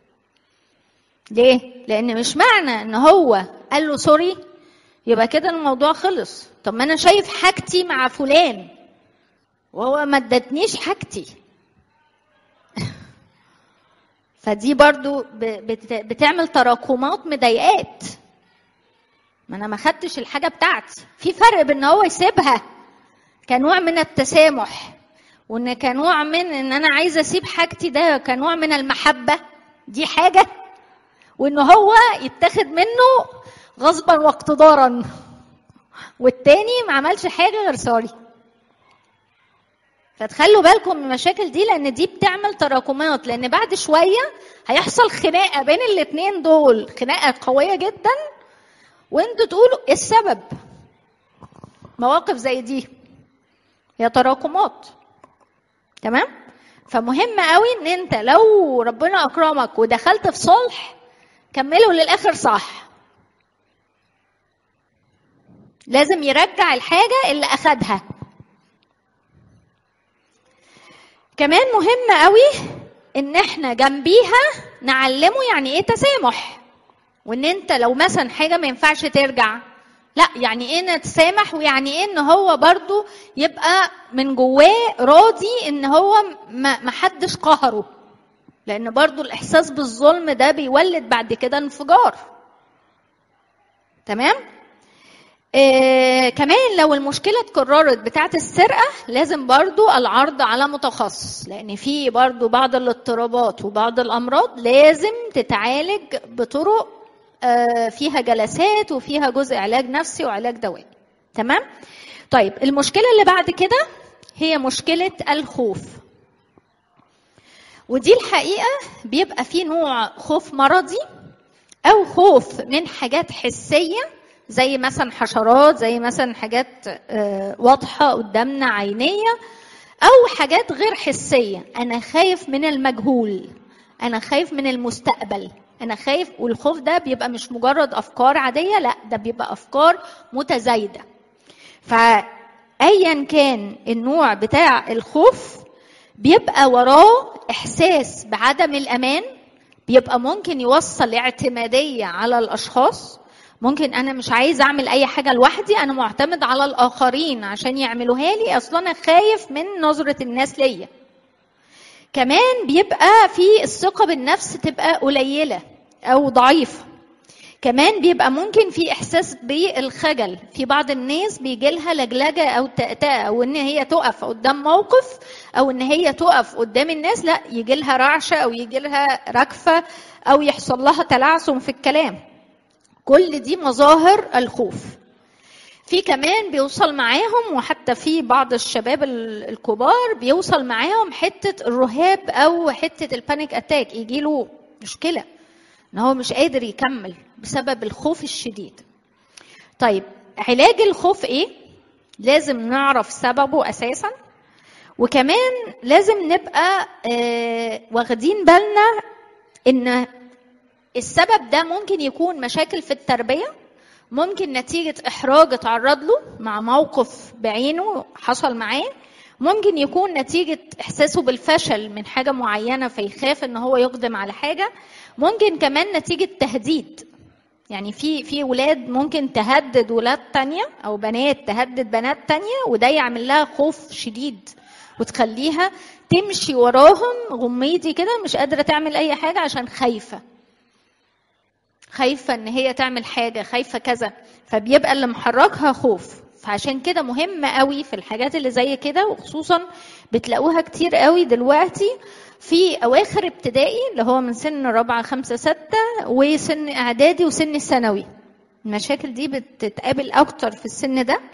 ليه؟ لأن مش معنى إن هو قال له سوري يبقى كده الموضوع خلص طب ما أنا شايف حاجتي مع فلان وهو ما ادتنيش حاجتي فدي برضو ب- بت- بتعمل تراكمات مضايقات ما انا ما خدتش الحاجه بتاعتي في فرق بين هو يسيبها كنوع من التسامح وان كنوع من ان انا عايزه اسيب حاجتي ده كنوع من المحبه دي حاجه وان هو يتاخد منه غصبا واقتدارا والتاني ما عملش حاجه غير سوري فتخلوا بالكم من المشاكل دي لان دي بتعمل تراكمات لان بعد شويه هيحصل خناقه بين الاتنين دول خناقه قويه جدا وانتوا تقولوا ايه السبب مواقف زي دي هي تراكمات تمام فمهم قوي ان انت لو ربنا اكرمك ودخلت في صلح كمله للاخر صح لازم يرجع الحاجه اللي اخدها كمان مهم قوي ان احنا جنبيها نعلمه يعني ايه تسامح وان انت لو مثلا حاجه ما ينفعش ترجع لا يعني ايه نتسامح ويعني ايه ان هو برضو يبقى من جواه راضي ان هو ما ما حدش قهره لان برضو الاحساس بالظلم ده بيولد بعد كده انفجار تمام آه كمان لو المشكله اتكررت بتاعه السرقه لازم برضو العرض على متخصص لان في برضو بعض الاضطرابات وبعض الامراض لازم تتعالج بطرق آه فيها جلسات وفيها جزء علاج نفسي وعلاج دوائي تمام طيب المشكله اللي بعد كده هي مشكله الخوف ودي الحقيقه بيبقى في نوع خوف مرضي او خوف من حاجات حسيه زي مثلا حشرات زي مثلا حاجات واضحه قدامنا عينيه او حاجات غير حسيه انا خايف من المجهول انا خايف من المستقبل انا خايف والخوف ده بيبقى مش مجرد افكار عاديه لا ده بيبقى افكار متزايده فايا كان النوع بتاع الخوف بيبقى وراه احساس بعدم الامان بيبقى ممكن يوصل اعتماديه على الاشخاص ممكن انا مش عايز اعمل اي حاجه لوحدي انا معتمد على الاخرين عشان يعملوها لي اصلا انا خايف من نظره الناس ليا كمان بيبقى في الثقه بالنفس تبقى قليله او ضعيفه كمان بيبقى ممكن في احساس بالخجل في بعض الناس بيجي لها لجلجه او تأتأة او ان هي تقف قدام موقف او ان هي تقف قدام الناس لا يجي لها رعشه او يجي لها ركفه او يحصل لها تلعثم في الكلام كل دي مظاهر الخوف في كمان بيوصل معاهم وحتى في بعض الشباب الكبار بيوصل معاهم حته الرهاب او حته البانيك اتاك يجي له مشكله ان هو مش قادر يكمل بسبب الخوف الشديد طيب علاج الخوف ايه لازم نعرف سببه اساسا وكمان لازم نبقى آه واخدين بالنا ان السبب ده ممكن يكون مشاكل في التربيه ممكن نتيجه احراج اتعرض له مع موقف بعينه حصل معاه ممكن يكون نتيجه احساسه بالفشل من حاجه معينه فيخاف ان هو يقدم على حاجه ممكن كمان نتيجه تهديد يعني في في ولاد ممكن تهدد ولاد تانية او بنات تهدد بنات تانية وده يعمل لها خوف شديد وتخليها تمشي وراهم غميتي كده مش قادره تعمل اي حاجه عشان خايفه خايفه ان هي تعمل حاجه خايفه كذا فبيبقى اللي محركها خوف فعشان كده مهم قوي في الحاجات اللي زي كده وخصوصا بتلاقوها كتير قوي دلوقتي في اواخر ابتدائي اللي هو من سن رابعه خمسه سته وسن اعدادي وسن الثانوي المشاكل دي بتتقابل اكتر في السن ده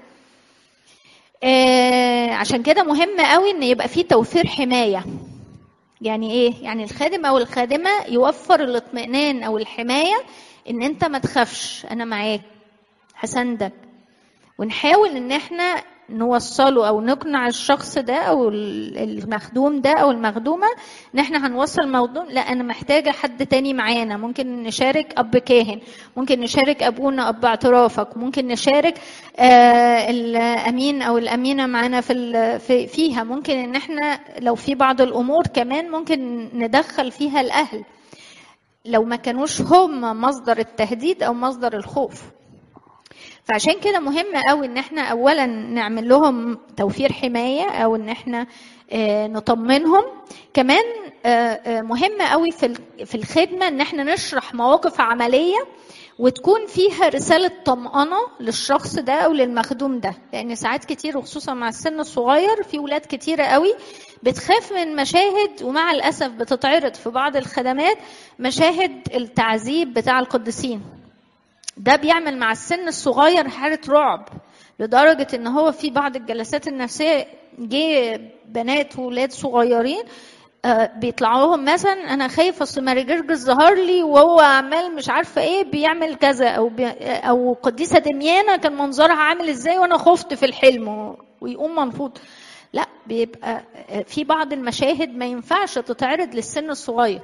آه عشان كده مهم قوي ان يبقى في توفير حمايه يعني ايه يعني الخادم او الخادمه يوفر الاطمئنان او الحمايه ان انت ما تخافش انا معاك هساندك ونحاول ان احنا نوصله او نقنع الشخص ده او المخدوم ده او المخدومه ان احنا هنوصل الموضوع لا انا محتاجه حد تاني معانا ممكن نشارك اب كاهن ممكن نشارك ابونا اب اعترافك ممكن نشارك آه الامين او الامينه معانا في, في فيها ممكن ان احنا لو في بعض الامور كمان ممكن ندخل فيها الاهل لو ما كانوش هم مصدر التهديد او مصدر الخوف فعشان كده مهم قوي ان احنا اولا نعمل لهم توفير حمايه او ان احنا نطمنهم كمان مهم قوي في في الخدمه ان احنا نشرح مواقف عمليه وتكون فيها رسالة طمأنة للشخص ده أو للمخدوم ده لأن ساعات كتير وخصوصا مع السن الصغير في ولاد كتيرة قوي بتخاف من مشاهد ومع الأسف بتتعرض في بعض الخدمات مشاهد التعذيب بتاع القديسين ده بيعمل مع السن الصغير حالة رعب لدرجة إن هو في بعض الجلسات النفسية جه بنات وولاد صغيرين بيطلعوا لهم مثلا انا خايف اصل ماري جرجس ظهر لي وهو عمال مش عارفه ايه بيعمل كذا او بي او قديسه دميانه كان منظرها عامل ازاي وانا خفت في الحلم ويقوم منفوض لا بيبقى في بعض المشاهد ما ينفعش تتعرض للسن الصغير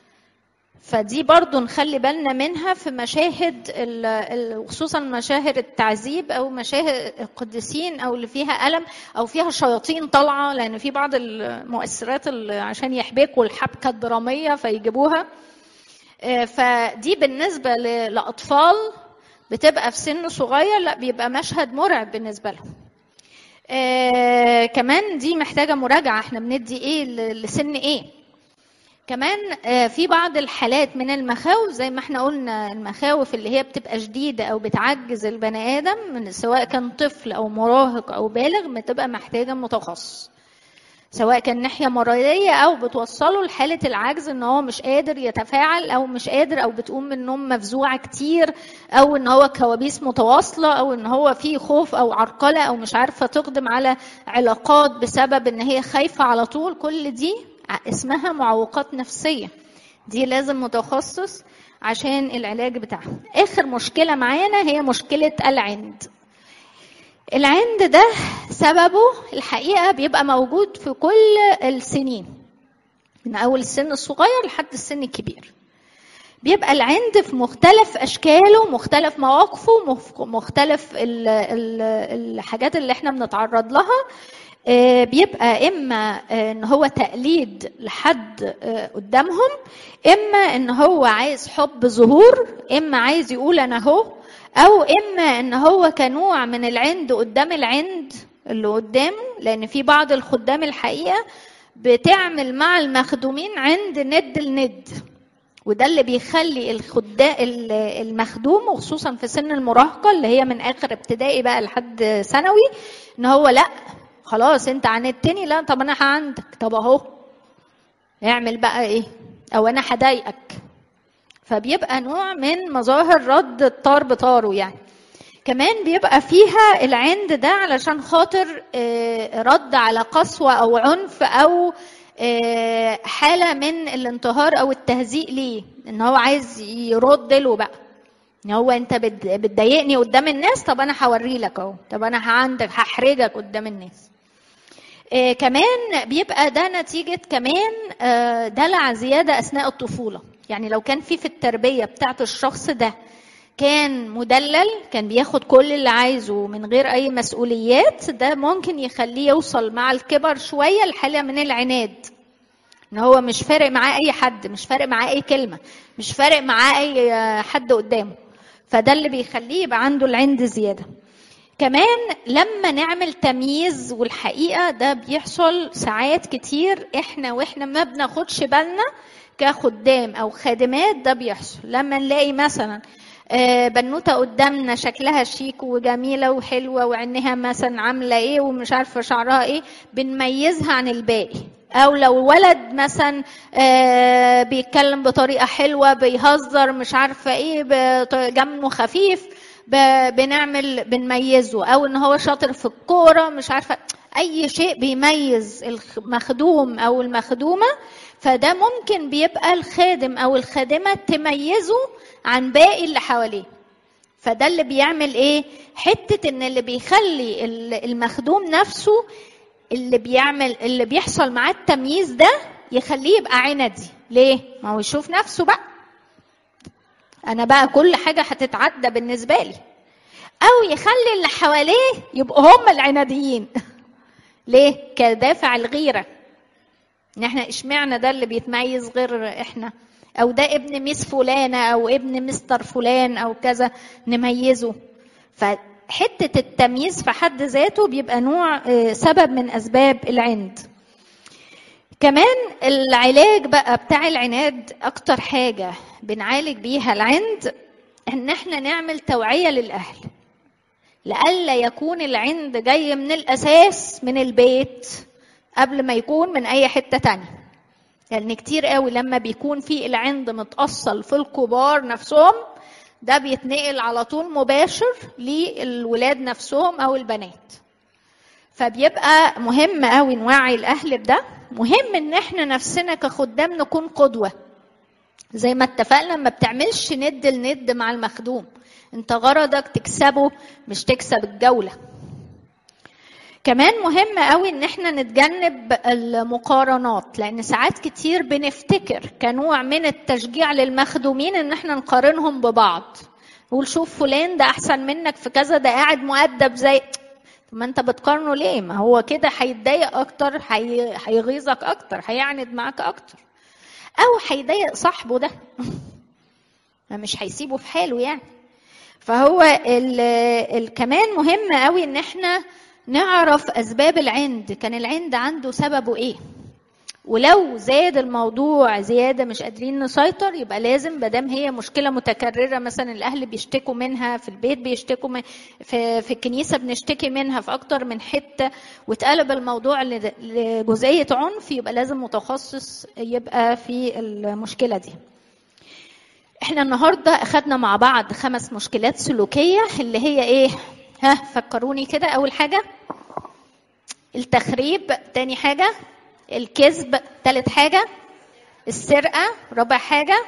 فدي برضو نخلي بالنا منها في مشاهد خصوصا مشاهد التعذيب او مشاهد القديسين او اللي فيها الم او فيها شياطين طالعه لان في بعض المؤثرات اللي عشان يحبكوا الحبكه الدراميه فيجيبوها فدي بالنسبه لاطفال بتبقى في سن صغير لا بيبقى مشهد مرعب بالنسبه لهم آه كمان دي محتاجه مراجعه احنا بندي ايه لسن ايه كمان في بعض الحالات من المخاوف زي ما احنا قلنا المخاوف اللي هي بتبقى شديدة أو بتعجز البني آدم من سواء كان طفل أو مراهق أو بالغ بتبقى محتاجة متخصص سواء كان ناحية مرضية أو بتوصله لحالة العجز إن هو مش قادر يتفاعل أو مش قادر أو بتقوم من النوم مفزوعة كتير أو إن هو كوابيس متواصلة أو إن هو فيه خوف أو عرقلة أو مش عارفة تقدم على علاقات بسبب إن هي خايفة على طول كل دي اسمها معوقات نفسية دي لازم متخصص عشان العلاج بتاعها آخر مشكلة معانا هي مشكلة العند العند ده سببه الحقيقة بيبقى موجود في كل السنين من أول السن الصغير لحد السن الكبير بيبقى العند في مختلف أشكاله مختلف مواقفه مختلف الحاجات اللي احنا بنتعرض لها بيبقى اما ان هو تقليد لحد قدامهم اما ان هو عايز حب ظهور اما عايز يقول انا هو او اما ان هو كنوع من العند قدام العند اللي قدامه لان في بعض الخدام الحقيقه بتعمل مع المخدومين عند ند لند وده اللي بيخلي الخدام المخدوم وخصوصا في سن المراهقه اللي هي من اخر ابتدائي بقى لحد ثانوي ان هو لا خلاص انت عاندتني لا طب انا عندك طب اهو اعمل بقى ايه او انا هضايقك فبيبقى نوع من مظاهر رد الطار بطاره يعني كمان بيبقى فيها العند ده علشان خاطر رد على قسوة أو عنف أو حالة من الانتهار أو التهزيء ليه إن هو عايز يرد له بقى ان هو انت بتضايقني قدام الناس طب انا هوري لك اهو طب انا عندك هحرجك قدام الناس آه كمان بيبقى ده نتيجة كمان آه دلع زيادة أثناء الطفولة يعني لو كان في في التربية بتاعت الشخص ده كان مدلل كان بياخد كل اللي عايزه من غير أي مسؤوليات ده ممكن يخليه يوصل مع الكبر شوية لحالة من العناد ان هو مش فارق معاه اي حد مش فارق معاه اي كلمه مش فارق معاه اي حد قدامه فده اللي بيخليه يبقى عنده العند زياده كمان لما نعمل تمييز والحقيقه ده بيحصل ساعات كتير احنا واحنا ما بناخدش بالنا كخدام او خادمات ده بيحصل لما نلاقي مثلا بنوته قدامنا شكلها شيك وجميله وحلوه وعينها مثلا عامله ايه ومش عارفه شعرها ايه بنميزها عن الباقي او لو ولد مثلا آه بيتكلم بطريقه حلوه بيهزر مش عارفه ايه دمه خفيف بنعمل بنميزه او ان هو شاطر في الكوره مش عارفه اي شيء بيميز المخدوم او المخدومه فده ممكن بيبقى الخادم او الخادمه تميزه عن باقي اللي حواليه فده اللي بيعمل ايه حته ان اللي بيخلي المخدوم نفسه اللي بيعمل اللي بيحصل معاه التمييز ده يخليه يبقى عندي ليه ما هو يشوف نفسه بقى انا بقى كل حاجه هتتعدى بالنسبه لي او يخلي اللي حواليه يبقوا هم العناديين ليه كدافع الغيره ان احنا اشمعنى ده اللي بيتميز غير احنا او ده ابن ميس فلانه او ابن مستر فلان او كذا نميزه فحته التمييز في حد ذاته بيبقى نوع سبب من اسباب العند كمان العلاج بقى بتاع العناد اكتر حاجه بنعالج بيها العند ان احنا نعمل توعيه للاهل لئلا يكون العند جاي من الاساس من البيت قبل ما يكون من اي حته تانية لان يعني كتير قوي لما بيكون في العند متاصل في الكبار نفسهم ده بيتنقل على طول مباشر للولاد نفسهم او البنات فبيبقى مهم قوي نوعي الاهل بده مهم ان احنا نفسنا كخدام نكون قدوه زي ما اتفقنا ما بتعملش ند لند مع المخدوم انت غرضك تكسبه مش تكسب الجوله كمان مهم قوي ان احنا نتجنب المقارنات لان ساعات كتير بنفتكر كنوع من التشجيع للمخدومين ان احنا نقارنهم ببعض نقول شوف فلان ده احسن منك في كذا ده قاعد مؤدب زي ما انت بتقارنه ليه ما هو كده هيتضايق اكتر هيغيظك اكتر هيعند معاك اكتر او هيضايق صاحبه ده ما مش هيسيبه في حاله يعني فهو ال ال كمان مهم قوي ان احنا نعرف اسباب العند كان العند عنده سببه ايه ولو زاد الموضوع زيادة مش قادرين نسيطر يبقى لازم مادام هي مشكلة متكررة مثلا الأهل بيشتكوا منها في البيت بيشتكوا من في, في الكنيسة بنشتكي منها في أكتر من حتة واتقلب الموضوع لجزئية عنف يبقى لازم متخصص يبقى في المشكلة دي. احنا النهاردة أخدنا مع بعض خمس مشكلات سلوكية اللي هي إيه؟ ها فكروني كده أول حاجة التخريب تاني حاجة الكذب تالت حاجة السرقة رابع حاجة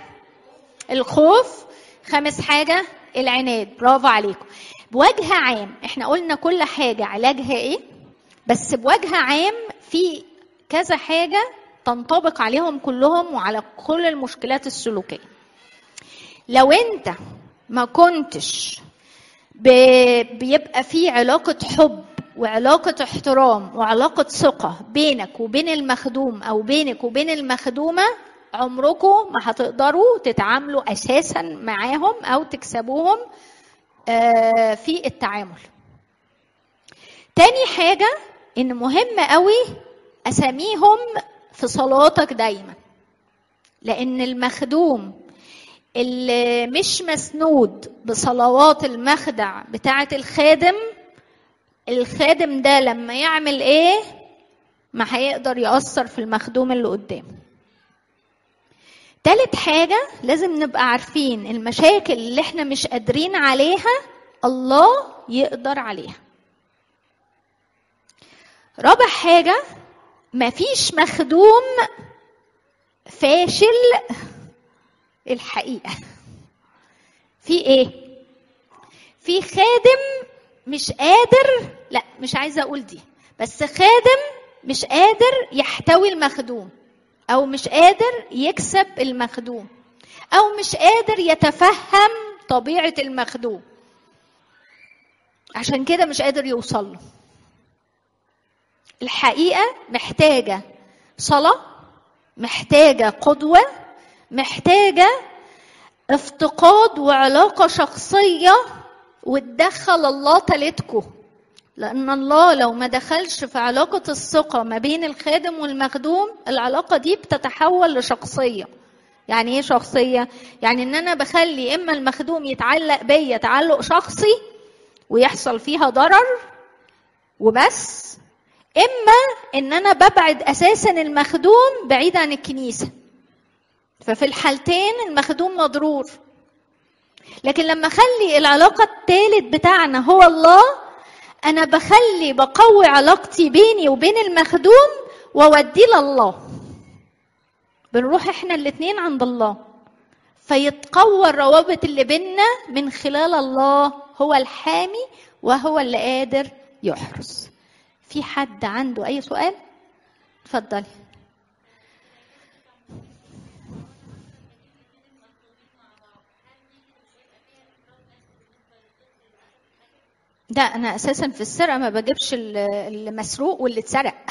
الخوف خامس حاجة العناد برافو عليكم بوجه عام احنا قلنا كل حاجة علاجها ايه بس بوجه عام في كذا حاجة تنطبق عليهم كلهم وعلى كل المشكلات السلوكية لو انت ما كنتش بيبقى في علاقة حب وعلاقة احترام وعلاقة ثقة بينك وبين المخدوم أو بينك وبين المخدومة عمركم ما هتقدروا تتعاملوا أساسا معاهم أو تكسبوهم في التعامل تاني حاجة إن مهم قوي أساميهم في صلاتك دايما لأن المخدوم اللي مش مسنود بصلوات المخدع بتاعة الخادم الخادم ده لما يعمل ايه ما هيقدر يأثر في المخدوم اللي قدامه تالت حاجة لازم نبقى عارفين المشاكل اللي احنا مش قادرين عليها الله يقدر عليها رابع حاجة مفيش مخدوم فاشل الحقيقة في ايه في خادم مش قادر لا مش عايزه اقول دي بس خادم مش قادر يحتوي المخدوم او مش قادر يكسب المخدوم او مش قادر يتفهم طبيعه المخدوم عشان كده مش قادر يوصل له الحقيقه محتاجه صلاه محتاجه قدوه محتاجه افتقاد وعلاقه شخصيه وتدخل الله تالتكم لأن الله لو ما دخلش في علاقة الثقة ما بين الخادم والمخدوم العلاقة دي بتتحول لشخصية يعني ايه شخصية؟ يعني ان انا بخلي اما المخدوم يتعلق بيا تعلق شخصي ويحصل فيها ضرر وبس اما ان انا ببعد اساسا المخدوم بعيد عن الكنيسة ففي الحالتين المخدوم مضرور لكن لما اخلي العلاقه الثالث بتاعنا هو الله انا بخلي بقوي علاقتي بيني وبين المخدوم واوديه لله بنروح احنا الاثنين عند الله فيتقوى الروابط اللي بينا من خلال الله هو الحامي وهو اللي قادر يحرس في حد عنده اي سؤال اتفضلي ده انا اساسا في السرقه ما بجيبش المسروق واللي اتسرق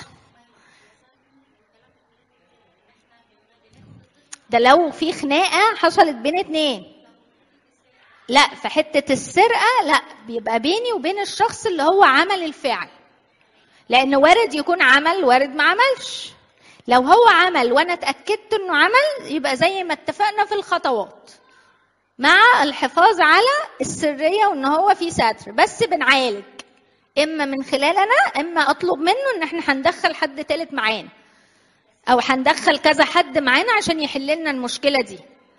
ده لو في خناقه حصلت بين اتنين لا في حته السرقه لا بيبقى بيني وبين الشخص اللي هو عمل الفعل لان وارد يكون عمل وارد ما عملش لو هو عمل وانا اتاكدت انه عمل يبقى زي ما اتفقنا في الخطوات مع الحفاظ على السريه وان هو في ستر بس بنعالج اما من خلالنا اما اطلب منه ان احنا هندخل حد تالت معانا او هندخل كذا حد معانا عشان يحل لنا المشكله دي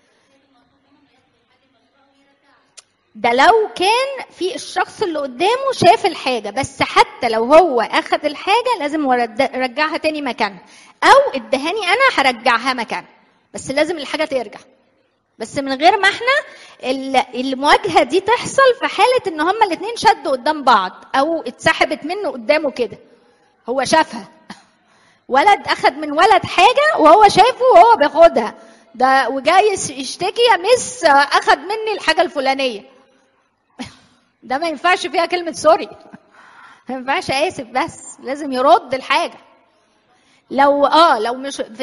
ده لو كان في الشخص اللي قدامه شاف الحاجه بس حتى لو هو اخذ الحاجه لازم يرجعها تاني مكانها او ادهاني انا هرجعها مكانها بس لازم الحاجه ترجع بس من غير ما احنا المواجهه دي تحصل في حاله ان هما الاثنين شدوا قدام بعض او اتسحبت منه قدامه كده هو شافها ولد اخذ من ولد حاجه وهو شايفه وهو بياخدها ده وجاي يشتكي يا مس اخذ مني الحاجه الفلانيه ده ما ينفعش فيها كلمه سوري ما ينفعش اسف بس لازم يرد الحاجه لو اه لو مش